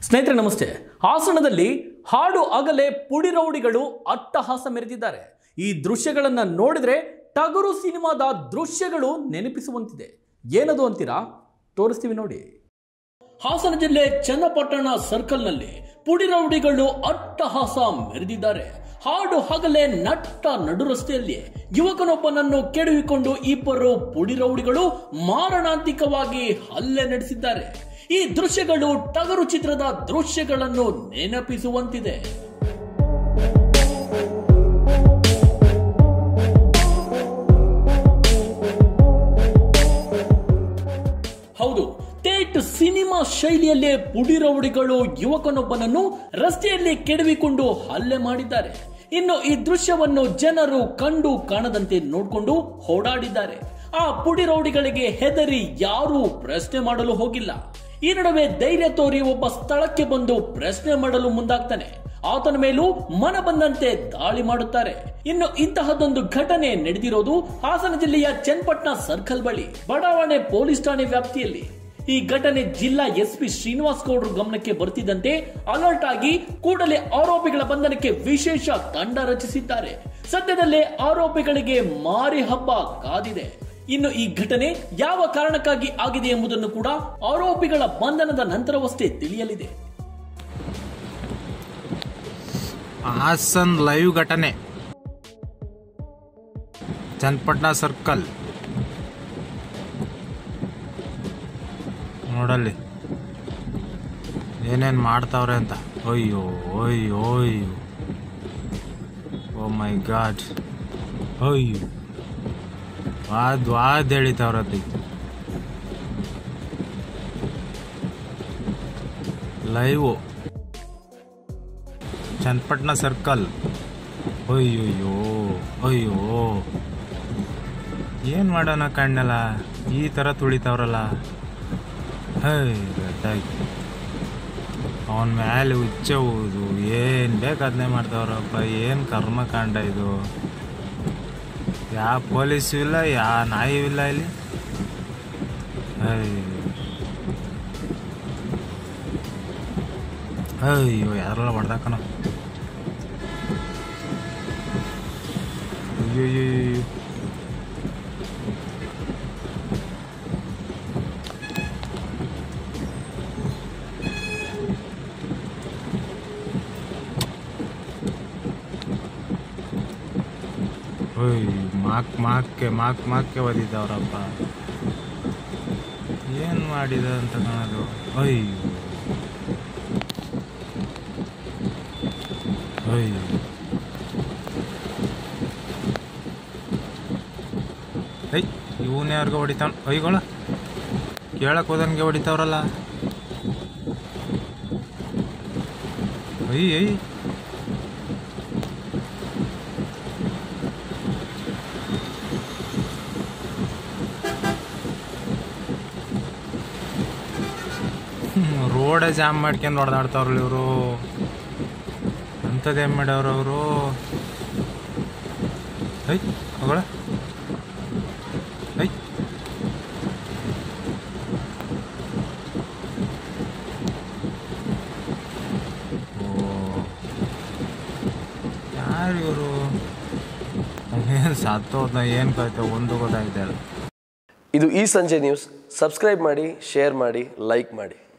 ಸ್ನೇಹಿತರೆ ನಮಸ್ತೆ ಹಾಸನದಲ್ಲಿ ಹಾಡು ಆಗಲೇ ಪುಡಿ ರೌಡಿಗಳು ಅಟ್ಟಹಾಸ ಮೆರೆದಿದ್ದಾರೆ ಈ ದೃಶ್ಯಗಳನ್ನು ನೋಡಿದ್ರೆ ಟಗರು ಸಿನಿಮಾದ ದೃಶ್ಯಗಳು ನೆನಪಿಸುವಂತಿದೆ ಏನದು ಅಂತೀರಾ ತೋರಿಸ್ತೀವಿ ನೋಡಿ ಹಾಸನ ಜಿಲ್ಲೆ ಚನ್ನಪಟ್ಟಣ ಸರ್ಕಲ್ನಲ್ಲಿ ಪುಡಿ ರೌಡಿಗಳು ಅಟ್ಟಹಾಸ ಮೆರೆದಿದ್ದಾರೆ ಹಾಡು ಹಗಲೇ ನಟ್ಟ ನಡು ರಸ್ತೆಯಲ್ಲಿ ಯುವಕನೊಬ್ಬನನ್ನು ಕೆಡವಿಕೊಂಡು ಇಬ್ಬರು ಪುಡಿ ರೌಡಿಗಳು ಮಾರಣಾಂತಿಕವಾಗಿ ಹಲ್ಲೆ ನಡೆಸಿದ್ದಾರೆ ಈ ದೃಶ್ಯಗಳು ಟಗರು ಚಿತ್ರದ ದೃಶ್ಯಗಳನ್ನು ನೆನಪಿಸುವಂತಿದೆ ಹೌದು ಟೇಟ್ ಸಿನಿಮಾ ಶೈಲಿಯಲ್ಲೇ ಪುಡಿ ರೌಡಿಗಳು ಯುವಕನೊಬ್ಬನನ್ನು ರಸ್ತೆಯಲ್ಲಿ ಕೆಡವಿಕೊಂಡು ಹಲ್ಲೆ ಮಾಡಿದ್ದಾರೆ ಇನ್ನು ಈ ದೃಶ್ಯವನ್ನು ಜನರು ಕಂಡು ಕಾಣದಂತೆ ನೋಡಿಕೊಂಡು ಓಡಾಡಿದ್ದಾರೆ ಆ ಪುಡಿ ರೌಡಿಗಳಿಗೆ ಹೆದರಿ ಯಾರೂ ಪ್ರಶ್ನೆ ಮಾಡಲು ಹೋಗಿಲ್ಲ ಈ ನಡುವೆ ಧೈರ್ಯ ತೋರಿ ಒಬ್ಬ ಸ್ಥಳಕ್ಕೆ ಬಂದು ಪ್ರಶ್ನೆ ಮಾಡಲು ಮುಂದಾಗ್ತಾನೆ ಆತನ ಮೇಲೂ ಮನ ಬಂದಂತೆ ದಾಳಿ ಮಾಡುತ್ತಾರೆ ಇನ್ನು ಇಂತಹದೊಂದು ಘಟನೆ ನಡೆದಿರೋದು ಹಾಸನ ಜಿಲ್ಲೆಯ ಚನ್ನಪಟ್ಟಣ ಸರ್ಕಲ್ ಬಳಿ ಬಡಾವಣೆ ಪೊಲೀಸ್ ಠಾಣೆ ವ್ಯಾಪ್ತಿಯಲ್ಲಿ ಈ ಘಟನೆ ಜಿಲ್ಲಾ ಎಸ್ಪಿ ಶ್ರೀನಿವಾಸ್ ಗೌಡ್ರ ಗಮನಕ್ಕೆ ಬರ್ತಿದ್ದಂತೆ ಅಲರ್ಟ್ ಆಗಿ ಕೂಡಲೇ ಆರೋಪಿಗಳ ಬಂಧನಕ್ಕೆ ವಿಶೇಷ ತಂಡ ರಚಿಸಿದ್ದಾರೆ ಸದ್ಯದಲ್ಲೇ ಆರೋಪಿಗಳಿಗೆ ಮಾರಿ ಹಬ್ಬ ಕಾದಿದೆ ಇನ್ನು ಈ ಘಟನೆ ಯಾವ ಕಾರಣಕ್ಕಾಗಿ ಆಗಿದೆ ಎಂಬುದನ್ನು ಕೂಡ ಆರೋಪಿಗಳ ಬಂಧನದ ನಂತರವಷ್ಟೇ ತಿಳಿಯಲಿದೆ ಹಾಸನ್ ಲೈವ್ ಘಟನೆ ಚನ್ನಪಟ್ಟಣ ಸರ್ಕಲ್ ನೋಡಲ್ಲಿ ಏನೇನು ಮಾಡ್ತಾವ್ರೆ ಅಂತ ಅಯ್ಯೋ ಅಯ್ಯೋ ಅಯ್ಯೋ ಓ ಮೈ ಗಾಡ್ ಅಯ್ಯೋ ವಾದ್ ವಾದ್ ಎಳಿತಾವ್ರದ್ದು ಲೈವು ಚನ್ನಪಟ್ಟಣ ಸರ್ಕಲ್ ಅಯ್ಯೋಯ್ಯೋ ಅಯ್ಯೋ ಏನು ಮಾಡೋಣ ಕಣ್ಣಲ್ಲ ಈ ಥರ ತುಳಿತಾವ್ರಲ್ಲ ಹೇ ಅವನ ಮೇಲೆ ಹುಚ್ಚ ಹೂದು ಏನು ಬೇಕು ಅದನ್ನೇ ಮಾಡ್ತಾವ್ರಪ್ಪ ಏನು ಕರ್ಮಕಾಂಡ ಇದು ಯಾವ ಪೊಲೀಸು ಇಲ್ಲ ಯಾವ ನಾಯಿ ಇಲ್ಲ ಇಲ್ಲಿ ಅಯ್ಯೋ ಅಯ್ಯೋ ಯಾರೆಲ್ಲ ಹೊಡ್ದಾಕಣ ಅಯ್ಯೋ ಅಯ್ಯೋ ಅಯ್ಯೋ. ಓಯ್ ಮಾಕ್ ಮಾಕ್ಕೆ ಮಾಕ್ ಮಾಕ್ಕೆ ಒದಿದವ್ರಪ್ಪ ಏನು ಮಾಡಿದ ಅಂತ ಕಾಣೋದು ಅಯ್ಯೋ ಅಯ್ಯೋ ಐ ಇವನೇ ಯಾರಿಗೋ ಹೊಡಿತಾವ ಐಗಳ ಕೇಳಕ್ ಹೋದನ್ಗೆ ಹೊಡಿತಾವ್ರಲ್ಲ ಐ ಐ ರೋಡೇ ಜಾಮ್ ಮಾಡ್ಕೊಂಡು ಹೊಡೆದಾಡ್ತಾವ್ರಲ್ಲ ಇವರು ಅಂಥದ್ದೇನು ಮಾಡ್ಯವ್ರ ಅವರು ಐ ಮಗಳ ಐ ಓ ಯಾರು ಇವರು ಏನು ಸತ್ತೋದ್ನ ಏನು ಕೈತೆ ಒಂದು ಗೊತ್ತಾಗ್ತಾ ಇಲ್ಲ ಇದು ಈ ಸಂಜೆ ನ್ಯೂಸ್ ಸಬ್ಸ್ಕ್ರೈಬ್ ಮಾಡಿ ಶೇರ್ ಮಾಡಿ ಲೈಕ್ ಮಾಡಿ